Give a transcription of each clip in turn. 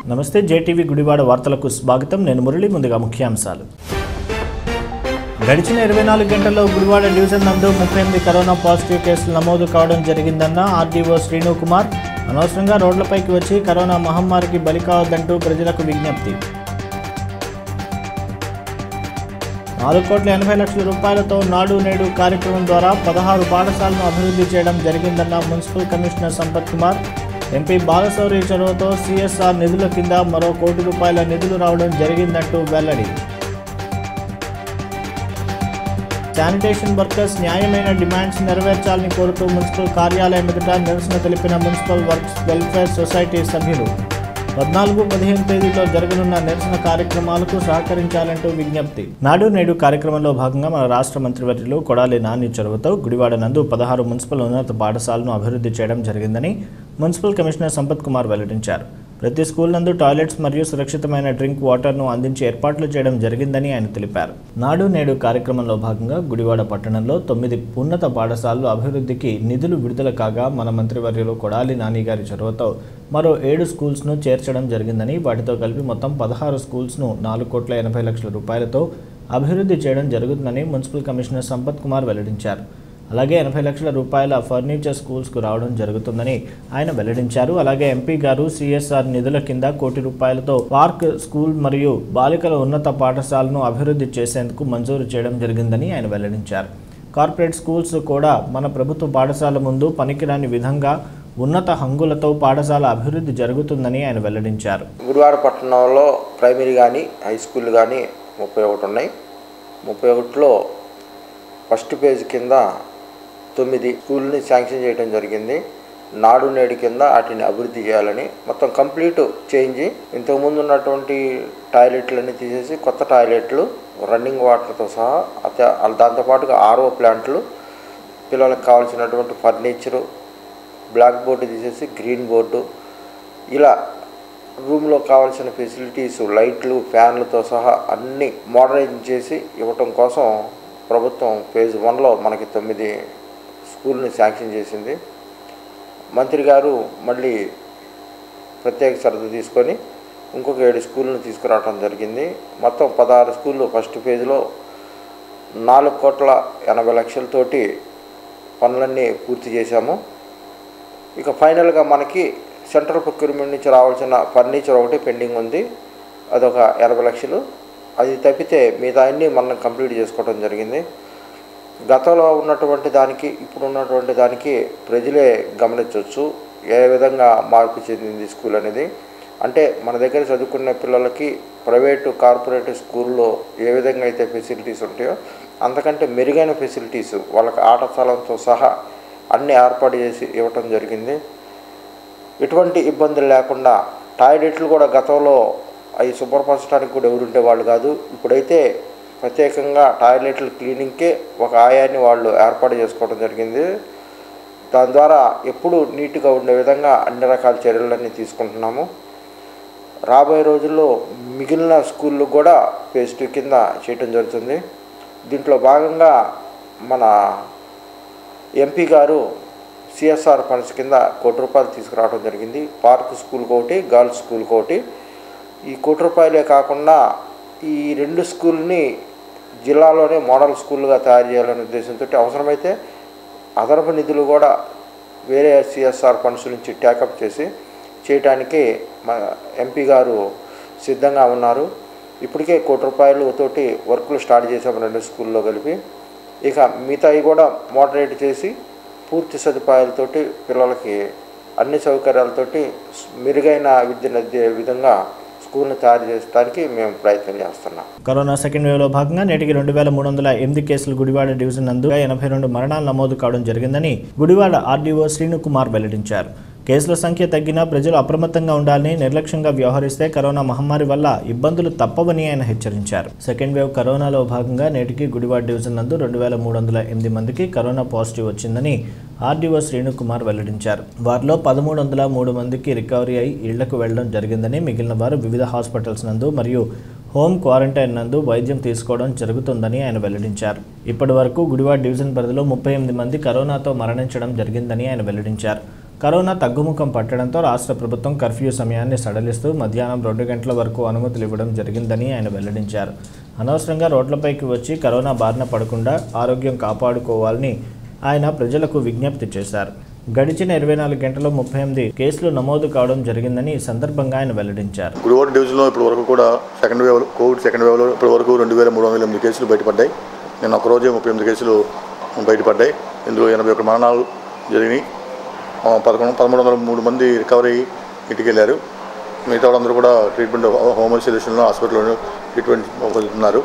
నమస్తే జేటీవీ గుడివాడ వార్తలకు స్వాగతం నేను మురళి ముందుగా ముఖ్యాంశాలు గడిచిన ఇరవై నాలుగు గంటల్లో గుడివాడ డివిజన్ నందు ముప్పై ఎనిమిది కరోనా పాజిటివ్ కేసులు నమోదు కావడం జరిగిందన్న ఆర్డీఓ శ్రీను కుమార్ అనవసరంగా రోడ్లపైకి వచ్చి కరోనా మహమ్మారికి బలి కావద్దంటూ ప్రజలకు విజ్ఞప్తి నాలుగు కోట్ల ఎనభై లక్షల రూపాయలతో నాడు నేడు కార్యక్రమం ద్వారా పదహారు పాఠశాలను అభివృద్ధి చేయడం జరిగిందన్న municipal commissioner Sampath Kumar MP Balashowry చొరవతో సిఎస్ఆర్ నిధుల కింద మరో కోటి రూపాయల నిధులు రావడం జరిగిందంటూ వెల్లడి శానిటేషన్ వర్కర్స్ న్యాయమైన డిమాండ్స్ నెరవేర్చాలని కోరుతూ మున్సిపల్ కార్యాలయం ఎదుట నిరసన తెలిపిన మున్సిపల్ వర్క్స్ వెల్ఫేర్ సొసైటీ సభ్యులు పద్నాలుగు పదిహేను తేదీలో జరగనున్న నిరసన కార్యక్రమాలకు సహకరించాలంటూ విజ్ఞప్తి నాడు నేడు కార్యక్రమంలో భాగంగా మన రాష్ట్ర మంత్రివర్యులు కొడాలి నాని చొరవతో గుడివాడ నందు పదహారు మున్సిపల్ ఉన్నత పాఠశాలను అభివృద్ధి చేయడం జరిగిందని మున్సిపల్ కమిషనర్ సంపత్ కుమార్ వెల్లడించారు ప్రతి స్కూల్ నందు టాయిలెట్స్ మరియు సురక్షితమైన డ్రింక్ వాటర్ను అందించి ఏర్పాట్లు చేయడం జరిగిందని ఆయన తెలిపారు నాడు నేడు కార్యక్రమంలో భాగంగా గుడివాడ పట్టణంలో తొమ్మిది ఉన్నత పాఠశాలలు అభివృద్ధికి నిధులు విడుదల కాగా మన మంత్రివర్యులు కొడాలి నాని గారి చొరవతో మరో ఏడు స్కూల్స్ను చేర్చడం జరిగిందని వాటితో కలిపి మొత్తం పదహారు స్కూల్స్ను నాలుగు కోట్ల ఎనభై లక్షల రూపాయలతో అభివృద్ధి చేయడం జరుగుతుందని మున్సిపల్ కమిషనర్ సంపత్ కుమార్ వెల్లడించారు అలాగే ఎనభై లక్షల రూపాయల ఫర్నిచర్ స్కూల్స్కు రావడం జరుగుతుందని ఆయన వెల్లడించారు అలాగే ఎంపీ గారు సిఎస్ఆర్ నిధుల కింద కోటి రూపాయలతో పార్క్ స్కూల్ మరియు బాలికల ఉన్నత పాఠశాలను అభివృద్ధి చేసేందుకు మంజూరు చేయడం జరిగిందని ఆయన వెల్లడించారు కార్పొరేట్ స్కూల్స్ కూడా మన ప్రభుత్వ పాఠశాల ముందు పనికిరాని విధంగా ఉన్నత హంగులతో పాఠశాల అభివృద్ధి జరుగుతుందని ఆయన వెల్లడించారు గుడివాడ పట్టణంలో ప్రైమరీ కానీ హై స్కూల్ కానీ ముప్పై ఒకటి ఉన్నాయి ముప్పై ఒకటిలో ఫస్ట్ పేజ్ కింద తొమ్మిది స్కూల్ని శాంక్షన్ చేయడం జరిగింది నాడు నేడు కింద వాటిని అభివృద్ధి చేయాలని మొత్తం కంప్లీట్ చేంజ్ ఇంతకుముందు ఉన్నటువంటి టాయిలెట్లన్నీ తీసేసి కొత్త టాయిలెట్లు రన్నింగ్ వాటర్తో సహా అత దాంతోపాటుగా ఆర్ఓ ప్లాంట్లు పిల్లలకు కావాల్సినటువంటి ఫర్నిచరు బ్లాక్ బోర్డు తీసేసి గ్రీన్ బోర్డు ఇలా రూమ్లో కావాల్సిన ఫెసిలిటీస్ లైట్లు ఫ్యాన్లతో సహా అన్నీ మోడరైజ్ చేసి ఇవ్వటం కోసం ప్రభుత్వం ఫేజ్ వన్లో మనకి తొమ్మిది స్కూల్ని శాంక్షన్ చేసింది మంత్రి గారు మళ్ళీ ప్రత్యేక శ్రద్ధ తీసుకొని ఇంకొక ఏడు స్కూళ్ళను తీసుకురావడం జరిగింది మొత్తం పదహారు స్కూళ్ళు ఫస్ట్ ఫేజ్లో నాలుగు కోట్ల ఎనభై లక్షలతోటి పనులన్నీ పూర్తి చేశాము ఇక ఫైనల్గా మనకి సెంట్రల్ ప్రొక్యూర్మెంట్ నుంచి రావాల్సిన ఫర్నిచర్ ఒకటి పెండింగ్ ఉంది అదొక ఎనభై లక్షలు అది తప్పితే మిగతా అన్నీ మనం కంప్లీట్ చేసుకోవడం జరిగింది గతంలో ఉన్నటువంటి దానికి ఇప్పుడు ఉన్నటువంటి దానికి ప్రజలే గమనించవచ్చు ఏ విధంగా మార్పు చెందింది స్కూల్ అనేది అంటే మన దగ్గర చదువుకునే పిల్లలకి ప్రైవేటు కార్పొరేట్ స్కూల్లో ఏ విధంగా అయితే ఫెసిలిటీస్ ఉంటాయో అంతకంటే మెరుగైన ఫెసిలిటీస్ వాళ్ళకి ఆట స్థలంతో సహా అన్నీ ఏర్పాటు చేసి ఇవ్వటం జరిగింది ఎటువంటి ఇబ్బందులు లేకుండా టాయిలెట్లు కూడా గతంలో అవి శుభ్రపరచడానికి కూడా ఎవరు ఉండేవాళ్ళు కాదు ఇప్పుడైతే ప్రత్యేకంగా టాయిలెట్ల క్లీనింగ్కే ఒక ఆయాన్ని వాళ్ళు ఏర్పాటు చేసుకోవడం జరిగింది దాని ద్వారా ఎప్పుడు నీట్గా ఉండే విధంగా అన్ని రకాల చర్యలన్నీ తీసుకుంటున్నాము రాబోయే రోజుల్లో మిగిలిన స్కూళ్ళు కూడా ఫేజ్ టూ కింద చేయటం జరుగుతుంది దీంట్లో భాగంగా మన ఎంపీ గారు సిఎస్ఆర్ ఫండ్స్ కింద కోటి రూపాయలు తీసుకురావడం జరిగింది పార్క్ స్కూల్కి ఒకటి గర్ల్స్ స్కూల్కి ఒకటి ఈ కోటి రూపాయలే కాకుండా ఈ రెండు స్కూల్ని జిల్లాలోనే మోడల్ స్కూల్గా తయారు చేయాలనే ఉద్దేశంతో అవసరమైతే అదనపు నిధులు కూడా వేరే సిఎస్ఆర్ ఫండ్స్ నుంచి ట్యాకప్ చేసి చేయటానికి మా ఎంపీ గారు సిద్ధంగా ఉన్నారు ఇప్పటికే కోటి రూపాయలతోటి వర్కులు స్టార్ట్ చేసాము రెండు స్కూల్లో కలిపి ఇక మిగతాయి కూడా మోడరేట్ చేసి పూర్తి సదుపాయాలతోటి పిల్లలకి అన్ని సౌకర్యాలతోటి మెరుగైన విద్యను అందే విధంగా స్కూల్ని తయారు చేయడానికి మేము ప్రయత్నం చేస్తున్నాం కరోనా సెకండ్ వేవ్లో భాగంగా నేటికి రెండు వేల మూడు వందల ఎనిమిది కేసులు గుడివాడ డివిజన్ నందు ఎనభై రెండు మరణాలు నమోదు కావడం జరిగిందని గుడివాడ ఆర్డీఓ శ్రీను కుమార్ వెల్లడించారు కేసుల సంఖ్య తగ్గినా ప్రజలు అప్రమత్తంగా ఉండాలని నిర్లక్ష్యంగా వ్యవహరిస్తే కరోనా మహమ్మారి వల్ల ఇబ్బందులు తప్పవని ఆయన హెచ్చరించారు సెకండ్ వేవ్ కరోనాలో భాగంగా నేటికి గుడివాడ డివిజన్ నందు రెండు వేల మూడు వందల ఎనిమిది మందికి కరోనా పాజిటివ్ వచ్చిందని ఆర్డీఓ శ్రీను కుమార్ వెల్లడించారు వారిలో పదమూడు వందల మూడు మందికి రికవరీ అయి ఇళ్లకు వెళ్లడం జరిగిందని మిగిలిన వారు వివిధ హాస్పిటల్స్ నందు మరియు హోమ్ క్వారంటైన్ నందు వైద్యం తీసుకోవడం జరుగుతుందని ఆయన వెల్లడించారు ఇప్పటి వరకు గుడివాడ డివిజన్ పరిధిలో ముప్పై ఎనిమిది మంది కరోనాతో మరణించడం జరిగిందని ఆయన వెల్లడించారు కరోనా తగ్గుముఖం పట్టడంతో రాష్ట్ర ప్రభుత్వం కర్ఫ్యూ సమయాన్ని సడలిస్తూ మధ్యాహ్నం రెండు గంటల వరకు అనుమతులు ఇవ్వడం జరిగిందని ఆయన వెల్లడించారు అనవసరంగా రోడ్లపైకి వచ్చి కరోనా బారిన పడకుండా ఆరోగ్యం కాపాడుకోవాలని ఆయన ప్రజలకు విజ్ఞప్తి చేశారు గడిచిన ఇరవై నాలుగు గంటల్లో ముప్పై ఎనిమిది కేసులు నమోదు కావడం జరిగిందని ఈ సందర్భంగా ఆయన వెల్లడించారు గుడివాడ డివిజన్లో ఇప్పటి వరకు కూడా సెకండ్ వేవ్ కోవిడ్ సెకండ్ వేవ్లో ఇప్పటి వరకు రెండు వేల మూడు వందల ఎనిమిది కేసులు బయటపడ్డాయి నిన్న ఒక రోజే ముప్పై ఎనిమిది కేసులు బయటపడ్డాయి ఇందులో ఎనభై ఒక మరణాలు జరిగినాయి ఆ, పదకొండు పదమూడు వందల మూడు మంది రికవరీ ఇంటికి వెళ్ళారు మిగతా వాళ్ళందరూ కూడా ట్రీట్మెంట్ హోమ్ ఐసోలేషన్లో హాస్పిటల్లో ట్రీట్మెంట్ పొందుతున్నారు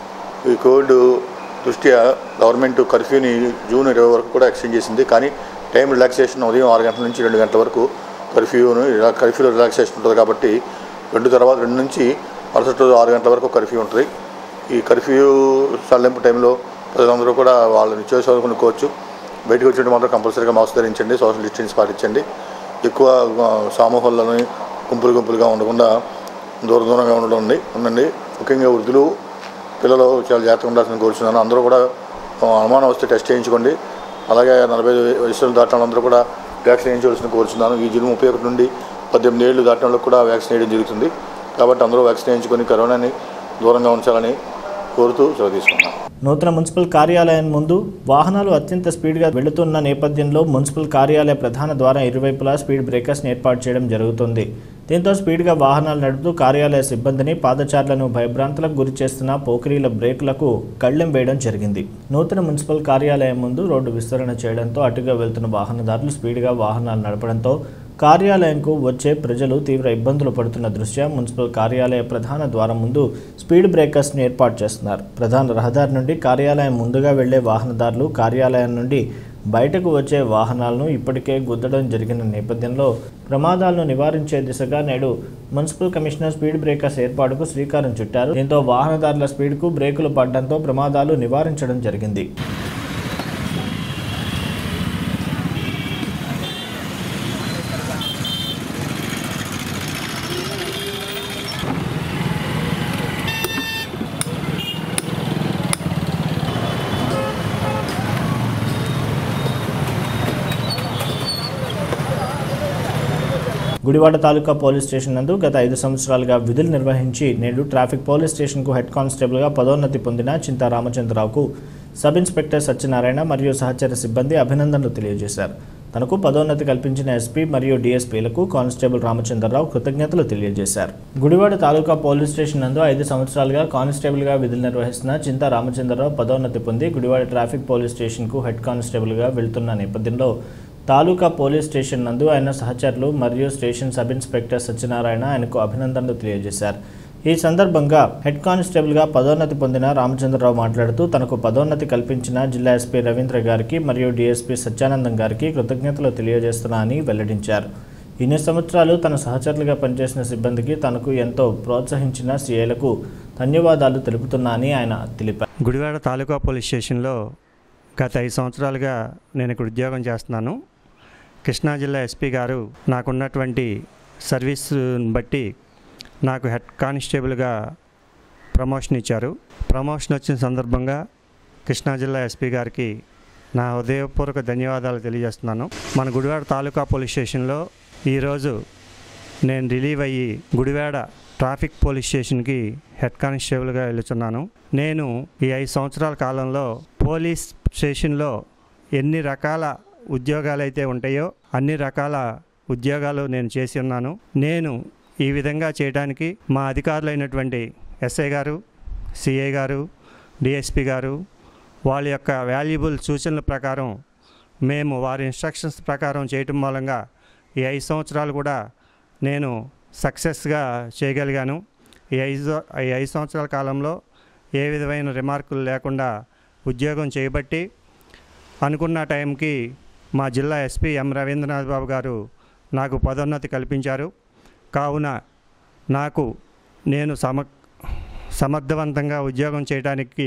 ఈ కోవిడ్ దృష్ట్యా గవర్నమెంట్ కర్ఫ్యూని జూన్ ఇరవై వరకు కూడా ఎక్స్టెండ్ చేసింది కానీ టైం రిలాక్సేషన్ ఉదయం ఆరు గంటల నుంచి రెండు గంటల వరకు కర్ఫ్యూను రిలా- కర్ఫ్యూలో రిలాక్సేషన్ ఉంటుంది కాబట్టి రెండు తర్వాత రెండు నుంచి మరుసటి రోజు ఆరు గంటల వరకు కర్ఫ్యూ ఉంటుంది ఈ కర్ఫ్యూ సడలింపు టైంలో ప్రజలందరూ కూడా వాళ్ళ నిత్యావసరాలు కొనుక్కోవచ్చు బయటకు వచ్చినట్టు మాత్రం కంపల్సరీగా మాస్క్ ధరించండి సోషల్ డిస్టెన్స్ పాటించండి ఎక్కువ ఆ, సమూహాలను గుంపులు గుంపులుగా ఉండకుండా దూరం దూరంగా ఉండడం ఉంది ఉండండి ముఖ్యంగా వృద్ధులు పిల్లలు చాలా జాగ్రత్తగా ఉండాల్సిన కోరుచున్నాను అందరూ కూడా ఆ, అనుమానం వస్తే టెస్ట్ చేయించుకోండి అలాగే నలభై ఐదు వయసులు దాటిన వాళ్ళందరూ కూడా వ్యాక్సిన్ వేయించవలసిన కోరుచున్నాను ఈ జూన్ ముప్పై ఒకటి నుండి పద్దెనిమిది ఏళ్ళు దాటిన వాళ్ళకి కూడా వ్యాక్సిన్ వేయడం జరుగుతుంది కాబట్టి అందరూ వ్యాక్సిన్ వేయించుకొని కరోనాని దూరంగా ఉంచాలని కోరుతూ సెలవు తీసుకున్నాను నూతన మున్సిపల్ కార్యాలయం ముందు వాహనాలు అత్యంత స్పీడ్గా వెళుతున్న నేపథ్యంలో మున్సిపల్ కార్యాలయ ప్రధాన ద్వారం ఇరువైపులా స్పీడ్ బ్రేకర్స్ని ఏర్పాటు చేయడం జరుగుతుంది దీంతో స్పీడ్గా వాహనాలు నడుపుతూ కార్యాలయ సిబ్బందిని పాదచారులను భయభ్రాంతులకు గురి చేస్తున్న పోకిరీల బ్రేకులకు కళ్ళెం వేయడం జరిగింది నూతన మున్సిపల్ కార్యాలయం ముందు రోడ్డు విస్తరణ చేయడంతో అటుగా వెళ్తున్న వాహనదారులు స్పీడ్గా వాహనాలు నడపడంతో కార్యాలయంకు వచ్చే ప్రజలు తీవ్ర ఇబ్బందులు పడుతున్న దృష్ట్యా మున్సిపల్ కార్యాలయ ప్రధాన ద్వారం ముందు స్పీడ్ బ్రేకర్స్ని ఏర్పాటు చేస్తున్నారు ప్రధాన రహదారి నుండి కార్యాలయం ముందుగా వెళ్లే వాహనదారులు కార్యాలయం నుండి బయటకు వచ్చే వాహనాలను ఇప్పటికే గుద్దడం జరిగిన నేపథ్యంలో ప్రమాదాలను నివారించే దిశగా నేడు మున్సిపల్ కమిషనర్ స్పీడ్ బ్రేకర్స్ ఏర్పాటుకు శ్రీకారం చుట్టారు దీంతో వాహనదారుల స్పీడ్కు బ్రేకులు పడడంతో ప్రమాదాలు నివారించడం జరిగింది గుడివాడ తాలూకా పోలీస్ స్టేషన్ నందు గత ఐదు సంవత్సరాలుగా విధులు నిర్వహించి నేడు ట్రాఫిక్ పోలీస్ స్టేషన్కు హెడ్ కానిస్టేబుల్గా పదోన్నతి పొందిన చింతా రామచంద్రరావుకు సబ్ ఇన్స్పెక్టర్ సత్యనారాయణ మరియు సహచర సిబ్బంది అభినందనలు తెలియజేశారు తనకు పదోన్నతి కల్పించిన ఎస్పీ మరియు డీఎస్పీలకు కానిస్టేబుల్ రామచంద్రరావు కృతజ్ఞతలు తెలియజేశారు గుడివాడ తాలూకా పోలీస్ స్టేషన్ నందు ఐదు సంవత్సరాలుగా కానిస్టేబుల్గా విధులు నిర్వహిస్తున్న చింతా రామచంద్రరావు పదోన్నతి పొంది గుడివాడ ట్రాఫిక్ పోలీస్ స్టేషన్కు హెడ్ కానిస్టేబుల్గా వెళ్తున్న నేపథ్యంలో తాలూకా పోలీస్ స్టేషన్ నందు ఆయన సహచరులు మరియు స్టేషన్ సబ్ ఇన్స్పెక్టర్ సత్యనారాయణ ఆయనకు అభినందనలు తెలియజేశారు ఈ సందర్భంగా హెడ్ కానిస్టేబుల్గా పదోన్నతి పొందిన రామచంద్రరావు మాట్లాడుతూ తనకు పదోన్నతి కల్పించిన జిల్లా ఎస్పీ రవీంద్ర గారికి మరియు డీఎస్పీ సత్యానందం గారికి కృతజ్ఞతలు తెలియజేస్తున్నా అని వెల్లడించారు ఇన్ని సంవత్సరాలు తన సహచరులుగా పనిచేసిన సిబ్బందికి తనకు ఎంతో ప్రోత్సహించిన సీఏలకు ధన్యవాదాలు తెలుపుతున్నా అని ఆయన తెలిపారు గుడివాడ తాలూకా పోలీస్ స్టేషన్లో గత ఐదు సంవత్సరాలుగా నేను ఇక్కడ ఉద్యోగం చేస్తున్నాను కృష్ణా జిల్లా ఎస్పీ గారు నాకున్నటువంటి సర్వీస్ బట్టి నాకు హెడ్ కానిస్టేబుల్గా ప్రమోషన్ ఇచ్చారు ప్రమోషన్ వచ్చిన సందర్భంగా కృష్ణా జిల్లా ఎస్పీ గారికి నా హృదయపూర్వక ధన్యవాదాలు తెలియజేస్తున్నాను మన గుడివాడ తాలూకా పోలీస్ స్టేషన్లో ఈరోజు నేను రిలీవ్ అయ్యి గుడివాడ ట్రాఫిక్ పోలీస్ స్టేషన్కి హెడ్ కానిస్టేబుల్గా వెళ్తున్నాను నేను ఈ ఐదు సంవత్సరాల కాలంలో పోలీస్ స్టేషన్లో ఎన్ని రకాల ఉద్యోగాలు అయితే ఉంటాయో అన్ని రకాల ఉద్యోగాలు నేను చేసి ఉన్నాను నేను ఈ విధంగా చేయడానికి మా అధికారులైనటువంటి ఎస్ఐ గారు సిఐ గారు డిఎస్పి గారు వాళ్ళ యొక్క వాల్యుబుల్ సూచనల ప్రకారం మేము వారి ఇన్స్ట్రక్షన్స్ ప్రకారం చేయటం మూలంగా ఈ ఐదు సంవత్సరాలు కూడా నేను సక్సెస్గా చేయగలిగాను ఈ ఐదు ఈ ఐదు సంవత్సరాల కాలంలో ఏ విధమైన రిమార్కులు లేకుండా ఉద్యోగం చేయబట్టి అనుకున్న టైంకి మా జిల్లా ఎస్పీ ఎం రవీంద్రనాథ్ బాబు గారు నాకు పదోన్నతి కల్పించారు కావున నాకు నేను సమ సమర్థవంతంగా ఉద్యోగం చేయడానికి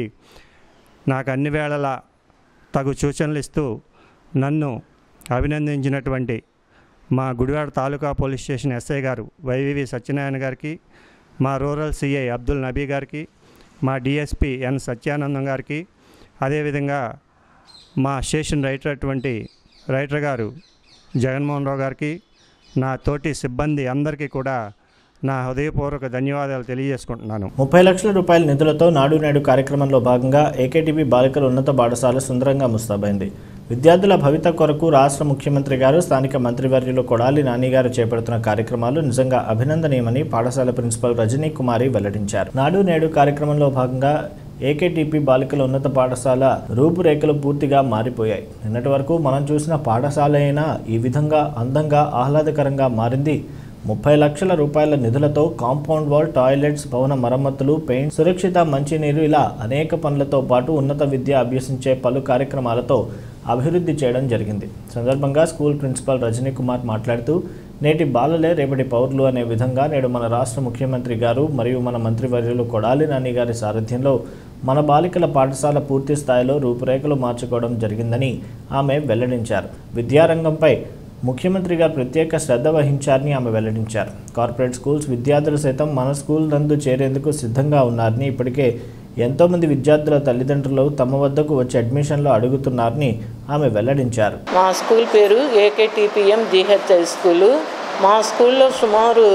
నాకు అన్ని వేళలా తగు సూచనలు ఇస్తూ నన్ను అభినందించినటువంటి మా Gudivada taluka police station SI గారు వైవివి సత్యనారాయణ గారికి మా రూరల్ సిఐ అబ్దుల్ నబీ గారికి మా డిఎస్పి ఎన్ సత్యానందం గారికి అదేవిధంగా మా స్టేషన్ రైటర్ అటువంటి రైటర్ గారు జగన్మోహన్ రావు గారికి నా తోటి సిబ్బంది అందరికీ కూడా నా హృదయపూర్వక ధన్యవాదాలు తెలియజేసుకుంటున్నాను ముప్పై లక్షల రూపాయల నిధులతో నాడు నేడు కార్యక్రమంలో భాగంగా ఏకేటీబీ బాలికల ఉన్నత పాఠశాల సుందరంగా ముస్తాబైంది విద్యార్థుల భవిత కొరకు రాష్ట్ర ముఖ్యమంత్రి గారు స్థానిక మంత్రివర్యులు కొడాలి నాని గారు చేపడుతున్న కార్యక్రమాలు నిజంగా అభినందనీయమని పాఠశాల ప్రిన్సిపల్ రజనీ కుమారి వెల్లడించారు నాడు నేడు కార్యక్రమంలో భాగంగా ఏకేటీపీ బాలికల ఉన్నత పాఠశాల రూపురేఖలు పూర్తిగా మారిపోయాయి నిన్నటి వరకు మనం చూసిన పాఠశాల అయినా ఈ విధంగా అందంగా ఆహ్లాదకరంగా మారింది ముప్పై లక్షల రూపాయల నిధులతో కాంపౌండ్ వాల్ టాయిలెట్స్ భవన మరమ్మతులు పెయింట్ సురక్షిత మంచినీరు ఇలా అనేక పనులతో పాటు ఉన్నత విద్య అభ్యసించే పలు కార్యక్రమాలతో అభివృద్ధి చేయడం జరిగింది సందర్భంగా స్కూల్ ప్రిన్సిపాల్ రజనీ కుమార్ మాట్లాడుతూ నేటి బాలలే రేపటి పౌరులు అనే విధంగా నేడు మన రాష్ట్ర ముఖ్యమంత్రి గారు మరియు మన మంత్రివర్యులు కొడాలి నాని గారి సారథ్యంలో మన బాలికల పాఠశాల పూర్తి స్థాయిలో రూపురేఖలు మార్చుకోవడం జరిగిందని ఆమె వెల్లడించారు విద్యారంగంపై ముఖ్యమంత్రి గారు ప్రత్యేక శ్రద్ధ వహించారని ఆమె వెల్లడించారు కార్పొరేట్ స్కూల్స్ విద్యార్థులు సైతం మన స్కూల్ నందు చేరేందుకు సిద్ధంగా ఉన్నారని ఇప్పటికే ఎంతోమంది విద్యార్థుల తల్లిదండ్రులు తమ వద్దకు వచ్చి అడ్మిషన్లు అడుగుతున్నారని ఆమె వెల్లడించారు మా స్కూల్ పేరు ఏకేటీపీఎం జీహెచ్ హై స్కూలు మా స్కూల్లో సుమారు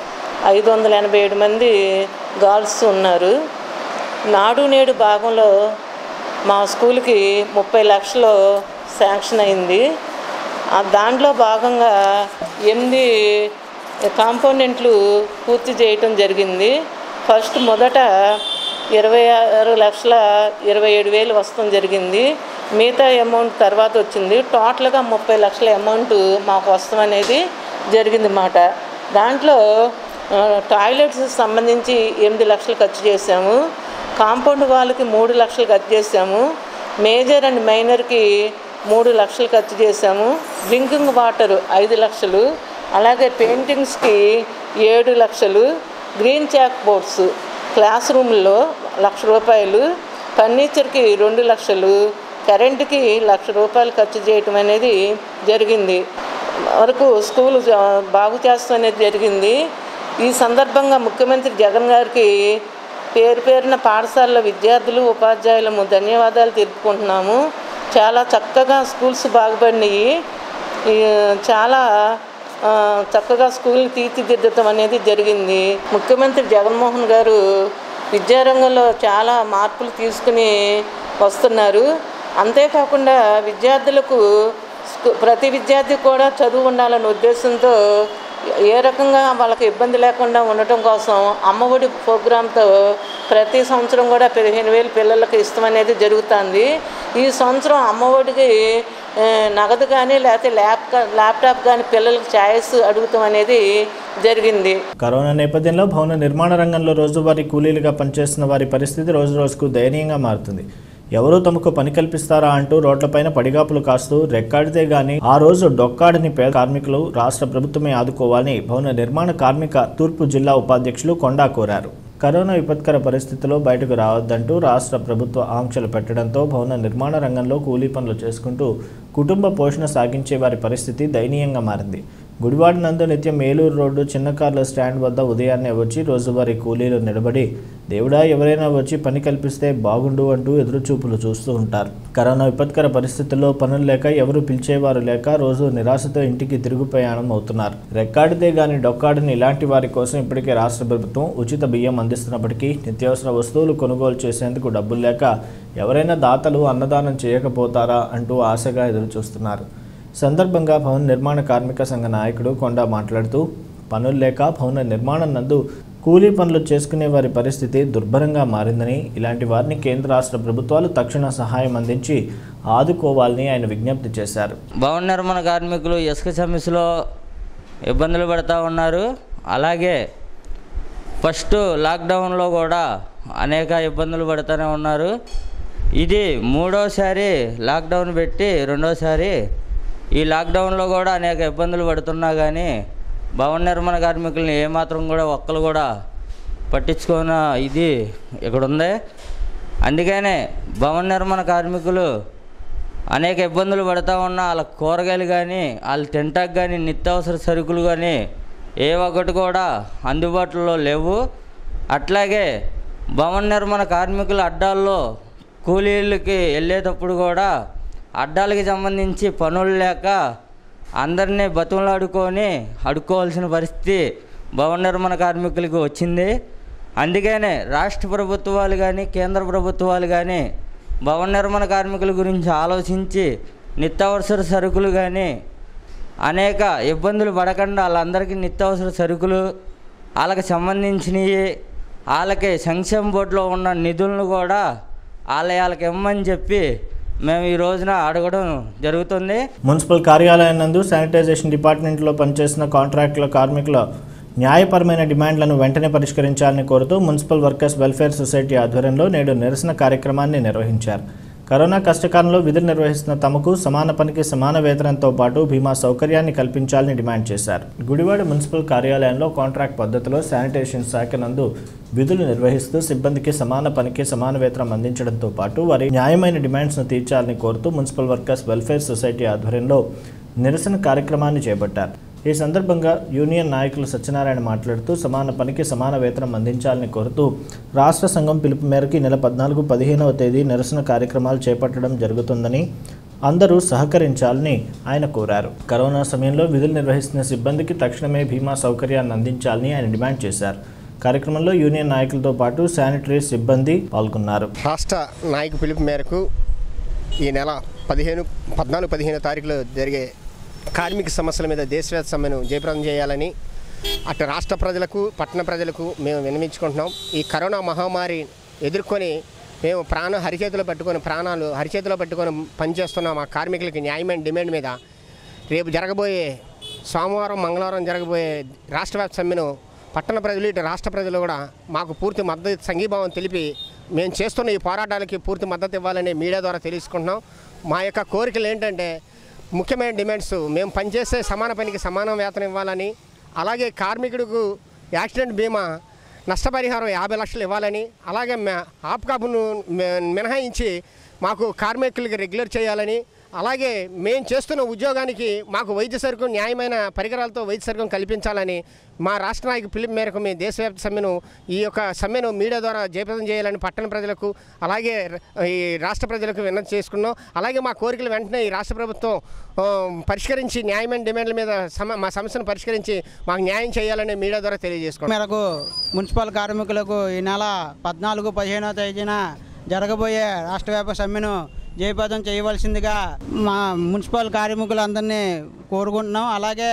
ఐదు వందల ఎనభై ఏడు మంది గర్ల్స్ ఉన్నారు నాడు నేడు భాగంలో మా స్కూల్కి ముప్పై లక్షలు శాంక్షన్ అయింది ఆ దాంట్లో భాగంగా ఎనిమిది కాంపోనెంట్లు పూర్తి చేయటం జరిగింది ఫస్ట్ మొదట ఇరవై ఆరు లక్షల ఇరవై ఏడు వేలు వస్తాం జరిగింది మిగతా అమౌంట్ తర్వాత వచ్చింది టోటల్గా ముప్పై లక్షల అమౌంట్ మాకు వస్తాం అనేది జరిగింది మాట దాంట్లో ఆ, టాయిలెట్స్ సంబంధించి ఎనిమిది లక్షలు ఖర్చు చేశాము కాంపౌండ్ వాళ్ళకి మూడు లక్షలు ఖర్చు చేశాము మేజర్ అండ్ మైనర్కి మూడు లక్షలు ఖర్చు చేశాము డ్రింకింగ్ వాటర్ ఐదు లక్షలు అలాగే పెయింటింగ్స్కి ఏడు లక్షలు గ్రీన్ చాక్ బోర్డ్స్ క్లాస్ రూమ్లో లక్ష రూపాయలు ఫర్నిచర్కి రెండు లక్షలు కరెంటుకి లక్ష రూపాయలు ఖర్చు చేయటం అనేది జరిగింది వరకు స్కూల్ జ- బాగు చేస్తాం అనేది జరిగింది ఈ సందర్భంగా ముఖ్యమంత్రి జగన్ గారికి పేరు పేరున పాఠశాలలో విద్యార్థులు ఉపాధ్యాయులము ధన్యవాదాలు తెలుపుకుంటున్నాము చాలా చక్కగా స్కూల్స్ బాగుపడినాయి ఈ చాలా ఆ, చక్కగా స్కూల్ని తీర్చిదిద్దటం అనేది జరిగింది ముఖ్యమంత్రి జగన్మోహన్ గారు విద్యారంగంలో చాలా మార్పులు తీసుకుని వస్తున్నారు అంతేకాకుండా విద్యార్థులకు స్కూ- ప్రతి విద్యార్థి కూడా చదువు ఉండాలనే ఉద్దేశంతో ఏ రకంగా వాళ్ళకి ఇబ్బంది లేకుండా ఉండటం కోసం అమ్మఒడి ప్రోగ్రాంతో ప్రతి సంవత్సరం కూడా పదిహేను వేలు పిల్లలకి ఇష్టం అనేది జరుగుతుంది ఈ సంవత్సరం అమ్మఒడికి ఆ, నగదు కానీ లేకపోతే ల్యాప్ ల్యాప్టాప్ కానీ పిల్లలకి ఛాయిస్ అడుగుతాం అనేది జరిగింది కరోనా నేపథ్యంలో భవన నిర్మాణ రంగంలో రోజువారీ కూలీలుగా పనిచేస్తున్న వారి పరిస్థితి రోజు రోజుకు దయనీయంగా మారుతుంది ఎవరూ తమకు పని కల్పిస్తారా అంటూ రోడ్లపైన పడిగాపులు కాస్తూ రెక్కాడితే గాని ఆ రోజు డొక్కాడని పేద కార్మికులు రాష్ట్ర ప్రభుత్వమే ఆదుకోవాలని భవన నిర్మాణ కార్మిక తూర్పు జిల్లా ఉపాధ్యక్షులు కొండా కోరారు కరోనా విపత్కర పరిస్థితిలో బయటకు రావద్దంటూ రాష్ట్ర ప్రభుత్వ ఆంక్షలు పెట్టడంతో భవన నిర్మాణ రంగంలో కూలీ పనులు చేసుకుంటూ కుటుంబ పోషణ సాగించే వారి పరిస్థితి దయనీయంగా మారింది గుడివాడ నందు నిత్యం ఏలూరు రోడ్డు చిన్న కార్ల స్టాండ్ వద్ద ఉదయాన్నే వచ్చి రోజువారీ కూలీలు నిలబడి దేవుడా ఎవరైనా వచ్చి పని కల్పిస్తే బాగుండు అంటూ ఎదురుచూపులు చూస్తూ ఉంటారు కరోనా విపత్కర పరిస్థితుల్లో పనులు లేక ఎవరు పిలిచేవారు లేక రోజు నిరాశతో ఇంటికి తిరుగు ప్రయాణం అవుతున్నారు రెక్కాడితే గాని డొక్కాడని ఇలాంటి వారి కోసం ఇప్పటికే రాష్ట్ర ప్రభుత్వం ఉచిత బియ్యం అందిస్తున్నప్పటికీ నిత్యావసర వస్తువులు కొనుగోలు చేసేందుకు డబ్బులు లేక ఎవరైనా దాతలు అన్నదానం చేయకపోతారా అంటూ ఆశగా ఎదురు చూస్తున్నారు సందర్భంగా భవన నిర్మాణ కార్మిక సంఘ నాయకుడు కొండా మాట్లాడుతూ పనులు లేక భవన నిర్మాణం నందు కూలీ పనులు చేసుకునే వారి పరిస్థితి దుర్భరంగా మారిందని ఇలాంటి వారిని కేంద్ర రాష్ట్ర ప్రభుత్వాలు తక్షణ సహాయం అందించి ఆదుకోవాలని ఆయన విజ్ఞప్తి చేశారు భవన నిర్మాణ కార్మికులు ఇసుక సమస్యలో ఇబ్బందులు పడుతూ ఉన్నారు అలాగే ఫస్ట్ లాక్డౌన్లో కూడా అనేక ఇబ్బందులు పడుతూనే ఉన్నారు ఇది మూడోసారి లాక్డౌన్ పెట్టి రెండోసారి ఈ లాక్డౌన్లో కూడా అనేక ఇబ్బందులు పడుతున్నా కానీ భవన నిర్మాణ కార్మికుల్ని ఏమాత్రం కూడా ఒక్కరు కూడా పట్టించుకున్న ఇది ఇక్కడ ఉంది అందుకనే భవన నిర్మాణ కార్మికులు అనేక ఇబ్బందులు పడుతూ ఉన్నా వాళ్ళ కూరగాయలు కానీ వాళ్ళ తింటాకు కానీ నిత్యావసర సరుకులు కానీ ఏ ఒక్కటి కూడా అందుబాటులో లేవు అట్లాగే భవన నిర్మాణ కార్మికుల అడ్డాల్లో కూలీలకి వెళ్ళేటప్పుడు కూడా అడ్డాలకి సంబంధించి పనులు లేక అందరినీ బతుములాడుకొని అడుక్కోవాల్సిన పరిస్థితి భవన నిర్మాణ కార్మికులకు వచ్చింది అందుకనే రాష్ట్ర ప్రభుత్వాలు కానీ కేంద్ర ప్రభుత్వాలు కానీ భవన నిర్మాణ కార్మికుల గురించి ఆలోచించి నిత్యావసర సరుకులు కానీ అనేక ఇబ్బందులు పడకుండా వాళ్ళందరికీ నిత్యావసర సరుకులు వాళ్ళకి సంబంధించినవి వాళ్ళకి సంక్షేమ బోర్డులో ఉన్న నిధులను కూడా ఆలయాలకు ఇమ్మని చెప్పి మేము ఈ రోజున అడగడం జరుగుతుంది మున్సిపల్ కార్యాలయం నందు శానిటైజేషన్ డిపార్ట్మెంట్లో పనిచేసిన కాంట్రాక్టుల కార్మికుల న్యాయపరమైన డిమాండ్లను వెంటనే పరిష్కరించాలని కోరుతూ మున్సిపల్ వర్కర్స్ వెల్ఫేర్ సొసైటీ ఆధ్వర్యంలో నేడు నిరసన కార్యక్రమాన్ని నిర్వహించారు కరోనా కష్టకాలంలో విధులు నిర్వహిస్తున్న తమకు సమాన పనికి సమాన వేతనంతో పాటు బీమా సౌకర్యాన్ని కల్పించాలని డిమాండ్ చేశారు గుడివాడ మున్సిపల్ కార్యాలయంలో కాంట్రాక్ట్ పద్ధతిలో శానిటేషన్ శాఖ నందు విధులు నిర్వహిస్తూ సిబ్బందికి సమాన పనికి సమాన వేతనం అందించడంతో పాటు వారి న్యాయమైన డిమాండ్స్ను తీర్చాలని కోరుతూ మున్సిపల్ వర్కర్స్ వెల్ఫేర్ సొసైటీ ఆధ్వర్యంలో నిరసన కార్యక్రమాన్ని చేపట్టారు ఈ సందర్భంగా యూనియన్ నాయకులు సత్యనారాయణ మాట్లాడుతూ సమాన పనికి సమాన వేతనం అందించాలని కోరుతూ రాష్ట్ర సంఘం పిలుపు మేరకు ఈ నెల పద్నాలుగు పదిహేనవ తేదీ నిరసన కార్యక్రమాలు చేపట్టడం జరుగుతుందని అందరూ సహకరించాలని ఆయన కోరారు కరోనా సమయంలో విధులు నిర్వహిస్తున్న సిబ్బందికి తక్షణమే బీమా సౌకర్యాన్ని అందించాలని ఆయన డిమాండ్ చేశారు కార్యక్రమంలో యూనియన్ నాయకులతో పాటు శానిటరీ సిబ్బంది పాల్గొన్నారు రాష్ట్ర నాయకు పిలుపు మేరకు ఈ నెల పదిహేను పద్నాలుగు పదిహేను తారీఖులో జరిగే కార్మిక సమస్యల మీద దేశవ్యాప్త సమ్మెను జయప్రదం చేయాలని అటు రాష్ట్ర ప్రజలకు పట్టణ ప్రజలకు మేము విన్నవించుకుంటున్నాం ఈ కరోనా మహమ్మారి ఎదుర్కొని మేము ప్రాణ హరిచేతిలో పట్టుకొని ప్రాణాలు హరిచేతిలో పట్టుకొని పనిచేస్తున్న మా కార్మికులకి న్యాయమైన డిమాండ్ మీద రేపు జరగబోయే సోమవారం మంగళవారం జరగబోయే రాష్ట్ర వ్యాప్త సమ్మెను పట్టణ ప్రజలు ఇటు రాష్ట్ర ప్రజలు కూడా మాకు పూర్తి మద్దతు సంఘీభావం తెలిపి మేము చేస్తున్న ఈ పోరాటాలకి పూర్తి మద్దతు ఇవ్వాలని మీడియా ద్వారా తెలుసుకుంటున్నాం మా యొక్క కోరికలు ఏంటంటే ముఖ్యమైన డిమాండ్స్ మేము పనిచేసే సమాన పనికి సమాన వేతనం ఇవ్వాలని అలాగే కార్మికుడికి యాక్సిడెంట్ బీమా నష్టపరిహారం యాభై లక్షలు ఇవ్వాలని అలాగే మే- ఆప్కాపును మే- మినహాయించి మాకు కార్మికులకి రెగ్యులర్ చేయాలని అలాగే మేము చేస్తున్న ఉద్యోగానికి మాకు వైద్య సరుకు న్యాయమైన పరికరాలతో వైద్య సరుకు కల్పించాలని మా రాష్ట్ర నాయకు పిలుపు మేరకు మేము దేశవ్యాప్త సమ్మెను ఈ యొక్క సమ్మెను మీడియా ద్వారా జయప్రదం చేయాలని పట్టణ ప్రజలకు అలాగే ర- ఈ రాష్ట్ర ప్రజలకు విన్నతి చేసుకున్నాం అలాగే మా కోరికలు వెంటనే ఈ రాష్ట్ర ప్రభుత్వం ఆ, పరిష్కరించి న్యాయమైన డిమాండ్ల మీద సమ మా సమస్యను పరిష్కరించి మాకు న్యాయం చేయాలని మీడియా ద్వారా తెలియజేసుకున్నాం మేరకు మున్సిపల్ కార్మికులకు ఈ నెల పద్నాలుగు పదిహేనో తేదీన జరగబోయే రాష్ట్ర వ్యాపక సమ్మెను జయప్రదం చేయవలసిందిగా మా మున్సిపల్ కార్మికులందరినీ కోరుకుంటున్నాం అలాగే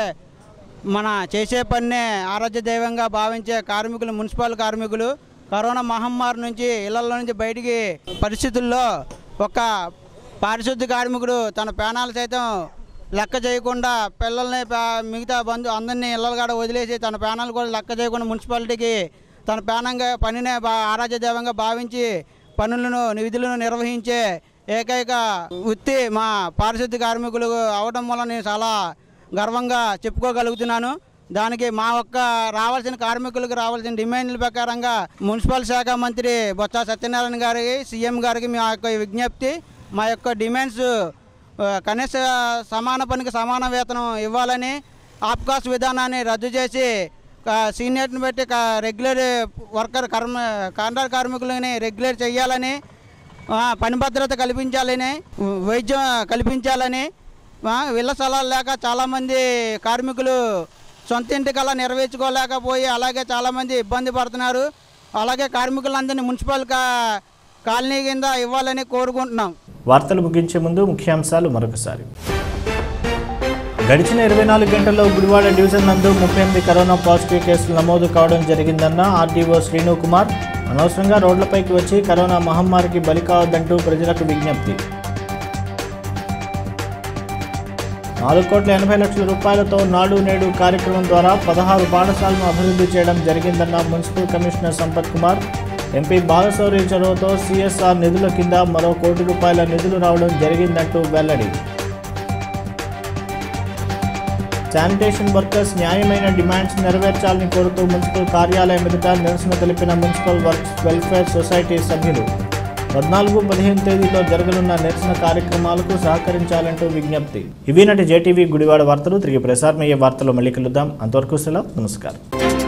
మన చేసే పన్నే ఆరాధ్య దైవంగా భావించే కార్మికులు మున్సిపల్ కార్మికులు కరోనా మహమ్మారి నుంచి ఇళ్లలో నుంచి బయటికి పరిస్థితుల్లో ఒక పారిశుద్ధ్య కార్మికుడు తన ప్రాణాలు సైతం లెక్క చేయకుండా పిల్లల్ని పా- మిగతా బంధు అందరినీ ఇళ్ళ కాడ వదిలేసి తన ప్రాణాలు కూడా లెక్క చేయకుండా మున్సిపాలిటీకి తన ప్రాణంగా పనినే బా ఆరాధ్య దైవంగా భావించి పనులను విధులను నిర్వహించే ఏకైక వృత్తి మా పారిశుద్ధ్య కార్మికులు అవడం వల్ల నేను చాలా గర్వంగా చెప్పుకోగలుగుతున్నాను దానికి మా ఒక్క రావాల్సిన కార్మికులకు రావాల్సిన డిమాండ్ల ప్రకారంగా మున్సిపల్ శాఖ మంత్రి బొత్స సత్యనారాయణ గారికి సీఎం గారికి మా యొక్క విజ్ఞప్తి మా యొక్క డిమాండ్స్ ఆ, కనీస సమాన పనికి సమాన వేతనం ఇవ్వాలని ఆప్కాస్ విధానాన్ని రద్దు చేసి ఆ, సీనియర్ని బట్టి కా- రెగ్యులర్ వర్కర్ కర్మ కాంట్రాక్ట్ కార్మికులని రెగ్యులర్ చేయాలని ఆ, పని భద్రత కల్పించాలని వైద్యం కల్పించాలని ఆ, ఇళ్ల స్థలాలు లేక చాలామంది కార్మికులు సొంత ఇంటి కల్లా నెరవేర్చుకోలేకపోయి అలాగే చాలామంది ఇబ్బంది పడుతున్నారు అలాగే కార్మికులందరినీ మున్సిపల్ కా కాలనీ కింద ఇవ్వాలని కోరుకుంటున్నాం వార్తలు ముగించే ముందు ముఖ్యాంశాలు మరొకసారి గడిచిన ఇరవై నాలుగు గంటల్లో గుడివాడ డివిజన్ నందు ముప్పై ఎనిమిది కరోనా పాజిటివ్ కేసులు నమోదు కావడం జరిగిందన్న ఆర్డీఓ శ్రీను కుమార్ అనవసరంగా రోడ్లపైకి వచ్చి కరోనా మహమ్మారికి బలి కావద్దంటూ ప్రజలకు విజ్ఞప్తి నాలుగు కోట్ల ఎనభై లక్షల రూపాయలతో నాడు నేడు కార్యక్రమం ద్వారా పదహారు పాఠశాలను అభివృద్ధి చేయడం జరిగిందన్న municipal commissioner Sampath Kumar MP Balashowry చొరవతో సిఎస్ఆర్ నిధుల కింద మరో కోటి రూపాయల నిధులు రావడం జరిగిందంటూ వెల్లడి శానిటేషన్ వర్కర్స్ న్యాయమైన డిమాండ్స్ నెరవేర్చాలని కోరుతూ మున్సిపల్ కార్యాలయం ఎదుట నిరసన తెలిపిన మున్సిపల్ వర్క్స్ వెల్ఫేర్ సొసైటీ సభ్యులు పద్నాలుగు పదిహేను తేదీలో జరగనున్న నిరసన కార్యక్రమాలకు సహకరించాలంటూ విజ్ఞప్తి ఇవి నటి జేటీవీ గుడివాడ వార్తలు తిరిగి ప్రసారమయ్యే వార్తలు మళ్ళీ కలుద్దాం అంతవరకు సెలవు నమస్కారం